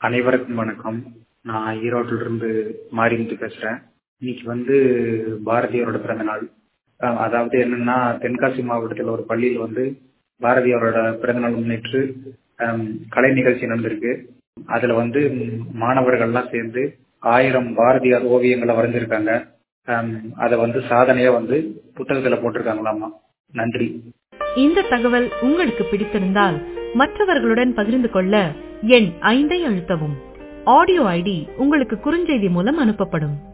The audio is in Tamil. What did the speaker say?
அனைவருக்கும் வணக்கம் நான் ஈரோட்டில இருந்து மாரிமுத்து பேசுறேன் இன்னைக்கு வந்து பாரதியாரோட பிறந்த நாள் அஹ் அதாவது என்னன்னா தென்காசி மாவட்டத்தில் ஒரு பள்ளியில் வந்து பாரதியாரோட பிறந்த நாள் முன்னிட்டு ஹம், கலை நிகழ்ச்சி நடந்திருக்கு அதுல வந்து ம், மாணவர்கள்லாம் சேர்ந்து ஆயிரம் பாரதியார் ஓவியங்களை வரைஞ்சிருக்காங்க ஹம், அதை வந்து சாதனையா வந்து புத்தகத்துல போட்டிருக்காங்களாமா நன்றி இந்த தகவல் உங்களுக்கு பிடித்திருந்தால் மற்றவர்களுடன் பகிர்ந்து கொள்ள எண் ஐந்தை அழுத்தவும் ஆடியோ ஐடி உங்களுக்கு குறுஞ்செய்தி மூலம் அனுப்பப்படும்